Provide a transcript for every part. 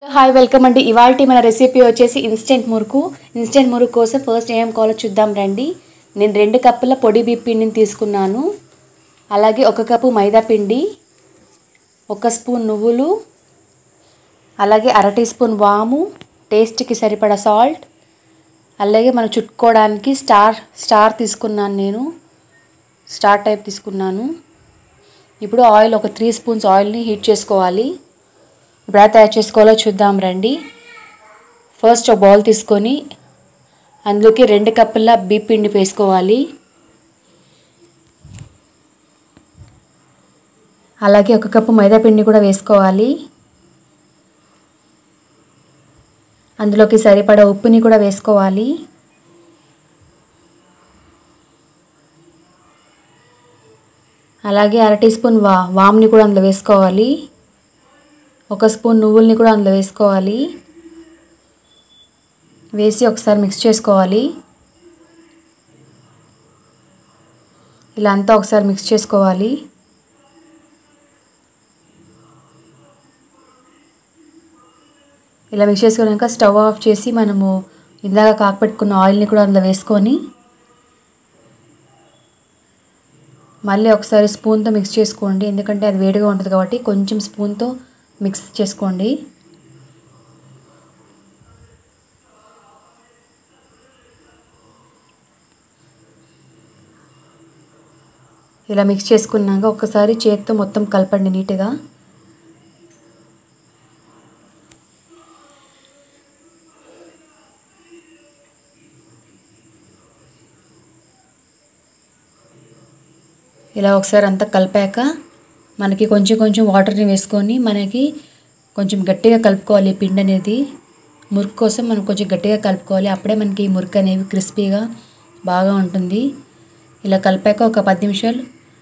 hi welcome అండి ఇవాళ మన రెసిపీ వచ్చేసి ఇన్స్టెంట్ మురుకు ఇన్స్టెంట్ మురుకు కోసం ఫస్ట్ ఏం కావాలో చూద్దాం రండి నేను రెండు కప్పుల పొడి బియ్య పిండిని తీసుకున్నాను అలాగే ఒక కప్పు మైదా పిండి ఒక స్పూన్ నువ్వులు అలాగే అర టీ స్పూన్ వాము టేస్ట్కి సరిపడా సాల్ట్ అలాగే మనం చుట్టుకోవడానికి స్టార్ స్టార్ తీసుకున్నాను నేను స్టార్ టైప్ తీసుకున్నాను ఇప్పుడు ఆయిల్ ఒక త్రీ స్పూన్స్ ఆయిల్ని హీట్ చేసుకోవాలి ఇప్పుడు ఎలా తయారు చేసుకోవాలో చూద్దాం రండి ఫస్ట్ ఒక బౌల్ తీసుకొని అందులోకి రెండు కప్పుల బియ్య పిండి వేసుకోవాలి అలాగే ఒక కప్పు మైదా పిండి కూడా వేసుకోవాలి అందులోకి సరిపడా ఉప్పుని కూడా వేసుకోవాలి అలాగే అర టీ స్పూన్ వా వామ్ని కూడా అందులో వేసుకోవాలి ఒక స్పూన్ నువ్వుల్ని కూడా అందులో వేసుకోవాలి వేసి ఒకసారి మిక్స్ చేసుకోవాలి ఇలా అంతా ఒకసారి మిక్స్ చేసుకోవాలి ఇలా మిక్స్ చేసుకున్నాక స్టవ్ ఆఫ్ చేసి మనము ఇందాక కాకపెట్టుకున్న ఆయిల్ని కూడా అందులో వేసుకొని మళ్ళీ ఒకసారి స్పూన్తో మిక్స్ చేసుకోండి ఎందుకంటే అది వేడిగా ఉంటుంది కాబట్టి కొంచెం స్పూన్తో మిక్స్ చేసుకోండి ఇలా మిక్స్ చేసుకున్నాక ఒకసారి చేతితో మొత్తం కలపండి నీట్గా ఇలా ఒకసారి అంతా కలిపాక మనకి కొంచెం కొంచెం వాటర్ని వేసుకొని మనకి కొంచెం గట్టిగా కలుపుకోవాలి ఈ పిండి అనేది మురుకు కోసం మనం కొంచెం గట్టిగా కలుపుకోవాలి అప్పుడే మనకి ఈ మురుకు అనేవి క్రిస్పీగా బాగా ఉంటుంది ఇలా కలిపాక ఒక పది నిమిషాలు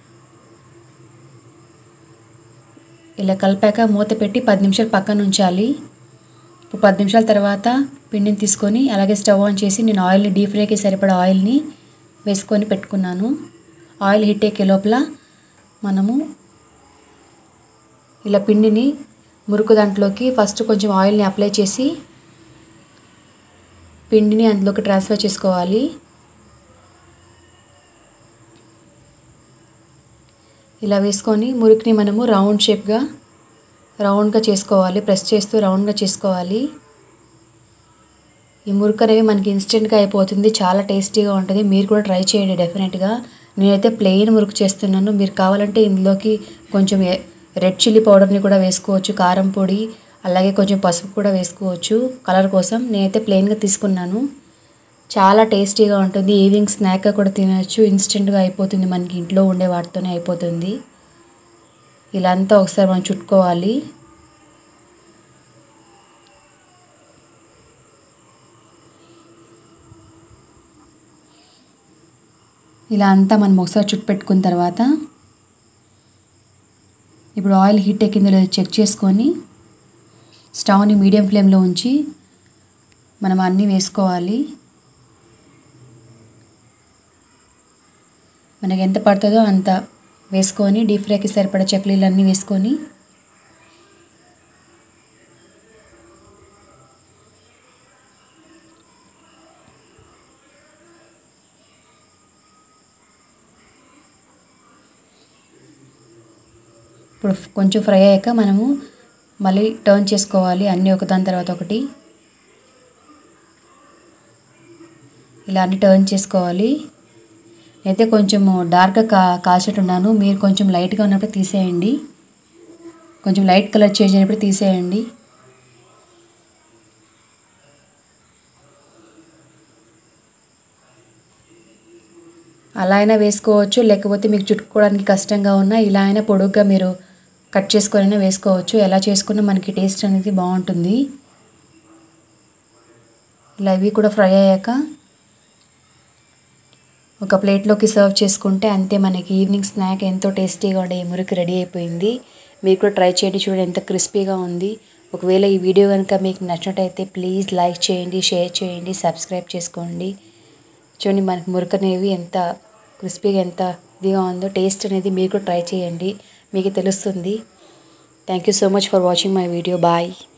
ఇలా కలిపాక మూత పెట్టి పది నిమిషాలు పక్కన ఉంచాలి ఇప్పుడు పది నిమిషాల తర్వాత పిండిని తీసుకొని అలాగే స్టవ్ ఆన్ చేసి నేను ఆయిల్ని డీప్ ఫ్రైకి సరిపడా ఆయిల్ని వేసుకొని పెట్టుకున్నాను ఆయిల్ హీట్ ఎక్కే లోపల మనము ఇలా పిండిని మురుకు దాంట్లోకి ఫస్ట్ కొంచెం ఆయిల్ని అప్లై చేసి పిండిని అందులోకి ట్రాన్స్ఫర్ చేసుకోవాలి ఇలా వేసుకొని మురికిని మనము రౌండ్ షేప్గా రౌండ్గా చేసుకోవాలి ప్రెస్ చేస్తూ రౌండ్గా చేసుకోవాలి ఈ మురుకు అనేవి మనకి ఇన్స్టెంట్గా అయిపోతుంది చాలా టేస్టీగా ఉంటుంది మీరు కూడా ట్రై చేయండి డెఫినెట్గా నేనైతే ప్లెయిన్ మురుకు చేస్తున్నాను మీరు కావాలంటే ఇందులోకి కొంచెం రెడ్ చిల్లీ పౌడర్ని కూడా వేసుకోవచ్చు కారం పొడి అలాగే కొంచెం పసుపు కూడా వేసుకోవచ్చు కలర్ కోసం నేనైతే ప్లెయిన్గా తీసుకున్నాను చాలా టేస్టీగా ఉంటుంది ఈవినింగ్ స్నాక్గా కూడా తినచ్చు ఇన్స్టెంట్గా అయిపోతుంది మనకి ఇంట్లో ఉండే వాటితోనే అయిపోతుంది ఇలా అంతా ఒకసారి మనం చుట్టుకోవాలి ఇలా అంతా మనం ఒకసారి చుట్టు పెట్టుకున్న తర్వాత ఇప్పుడు ఆయిల్ హీట్ ఎక్కిందో లేదో చెక్ చేసుకొని స్టవ్ని మీడియం ఫ్లేమ్లో ఉంచి మనం అన్నీ వేసుకోవాలి మనకి ఎంత పడుతుందో అంత వేసుకొని డీప్ ఫ్రైకి సరిపడా చక్లీలు అన్నీ వేసుకొని ఇప్పుడు కొంచెం ఫ్రై అయ్యాక మనము మళ్ళీ టర్న్ చేసుకోవాలి అన్నీ ఒకదాని తర్వాత ఒకటి ఇలా అన్ని టర్న్ చేసుకోవాలి అయితే కొంచెం డార్క్గా కా కాల్చేట్టున్నాను మీరు కొంచెం లైట్గా ఉన్నప్పుడు తీసేయండి కొంచెం లైట్ కలర్ చేంజ్ అయినప్పుడు తీసేయండి అలా అయినా వేసుకోవచ్చు లేకపోతే మీకు చుట్టుకోవడానికి కష్టంగా ఉన్నా ఇలా అయినా పొడుగ్గా మీరు కట్ చేసుకొని వేసుకోవచ్చు ఎలా చేసుకున్నా మనకి టేస్ట్ అనేది బాగుంటుంది ఇలా ఇవి కూడా ఫ్రై అయ్యాక ఒక ప్లేట్లోకి సర్వ్ చేసుకుంటే అంతే మనకి ఈవినింగ్ స్నాక్ ఎంతో టేస్టీగా ఉండే ఈ మురికి రెడీ అయిపోయింది మీరు కూడా ట్రై చేయండి చూడండి ఎంత క్రిస్పీగా ఉంది ఒకవేళ ఈ వీడియో కనుక మీకు నచ్చినట్టయితే ప్లీజ్ లైక్ చేయండి షేర్ చేయండి సబ్స్క్రైబ్ చేసుకోండి చూడండి మనకి మురుకు అనేవి ఎంత క్రిస్పీగా ఎంత ఇదిగా ఉందో టేస్ట్ అనేది మీరు కూడా ట్రై చేయండి మీకు తెలుస్తుంది thank you so much for watching my video bye